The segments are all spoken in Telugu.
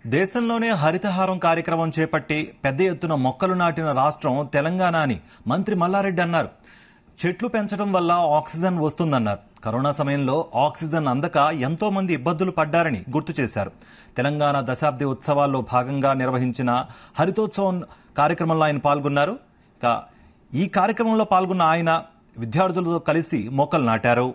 దేశంలోనే హరితహారం కార్యక్రమం చేపట్టి పెద్ద ఎత్తున మొక్కలు నాటిన రాష్ట్రం తెలంగాణ అని మంత్రి మల్లారెడ్డి అన్నారు చెట్లు పెంచడం వల్ల ఆక్సిజన్ వస్తుందన్నారు కరోనా సమయంలో ఆక్సిజన్ అందక ఎంతో మంది ఇబ్బందులు పడ్డారని గుర్తు చేశారు తెలంగాణ దశాబ్ది ఉత్సవాల్లో భాగంగా నిర్వహించిన హరితోత్సవం కార్యక్రమంలో ఆయన పాల్గొన్నారు ఇక ఈ కార్యక్రమంలో పాల్గొన్న ఆయన విద్యార్థులతో కలిసి మొక్కలు నాటారు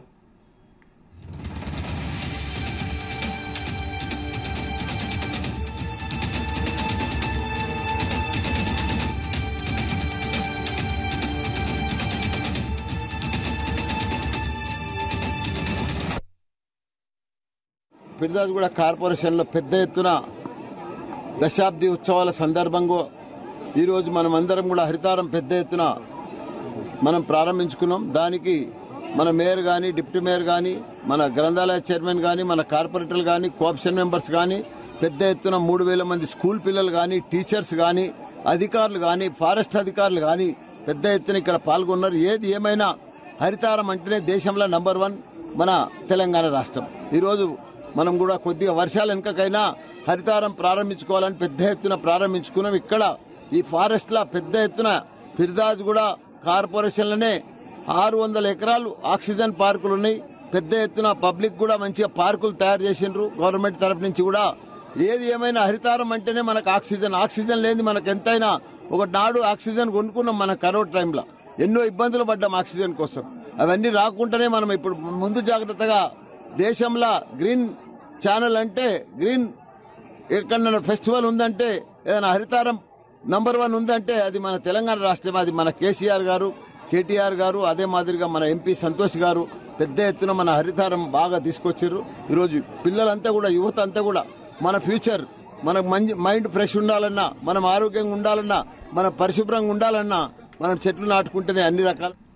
పిరిదాజుగూడ కార్పొరేషన్లో పెద్ద ఎత్తున దశాబ్ది ఉత్సవాల సందర్భంగా ఈరోజు మనం అందరం కూడా హరితారం పెద్ద ఎత్తున మనం ప్రారంభించుకున్నాం దానికి మన మేయర్ కానీ డిప్యూటీ మేయర్ కానీ మన గ్రంథాలయ చైర్మన్ కానీ మన కార్పొరేటర్లు కానీ కోఆప్షన్ మెంబర్స్ కానీ పెద్ద ఎత్తున మూడు వేల మంది స్కూల్ పిల్లలు కానీ టీచర్స్ కానీ అధికారులు కానీ ఫారెస్ట్ అధికారులు కానీ పెద్ద ఎత్తున ఇక్కడ పాల్గొన్నారు ఏది ఏమైనా హరితారం అంటేనే దేశంలో నంబర్ వన్ మన తెలంగాణ రాష్ట్రం ఈరోజు మనం కూడా కొద్దిగా వర్షాల వెనుకకైనా హరితారం ప్రారంభించుకోవాలని పెద్ద ఎత్తున ప్రారంభించుకున్నాం ఇక్కడ ఈ ఫారెస్ట్ లా పెద్ద ఎత్తున ఫిర్దాజ్ కూడా కార్పొరేషన్లనే ఆరు వందల ఎకరాలు ఆక్సిజన్ పార్కులు ఉన్నాయి పెద్ద ఎత్తున పబ్లిక్ కూడా మంచిగా పార్కులు తయారు చేసిండ్రు గవర్నమెంట్ తరఫు నుంచి కూడా ఏది ఏమైనా హరితారం అంటేనే మనకు ఆక్సిజన్ ఆక్సిజన్ లేని మనకు ఎంతైనా ఒక నాడు ఆక్సిజన్ కొనుక్కున్నాం మన కరోనా టైంలో ఎన్నో ఇబ్బందులు పడ్డాం ఆక్సిజన్ కోసం అవన్నీ రాకుండానే మనం ఇప్పుడు ముందు జాగ్రత్తగా దేశంలో గ్రీన్ ఛానల్ అంటే గ్రీన్ ఎక్కడైనా ఫెస్టివల్ ఉందంటే ఏదైనా హరితారం నంబర్ వన్ ఉందంటే అది మన తెలంగాణ రాష్ట్రం అది మన కేసీఆర్ గారు కేటీఆర్ గారు అదే మాదిరిగా మన ఎంపీ సంతోష్ గారు పెద్ద ఎత్తున మన హరితారం బాగా తీసుకొచ్చారు ఈరోజు పిల్లలంతా కూడా యువత అంతా కూడా మన ఫ్యూచర్ మనకు మంచి మైండ్ ఫ్రెష్ ఉండాలన్నా మనం ఆరోగ్యంగా ఉండాలన్నా మనం పరిశుభ్రంగా ఉండాలన్నా మనం చెట్లు నాటుకుంటేనే అన్ని రకాల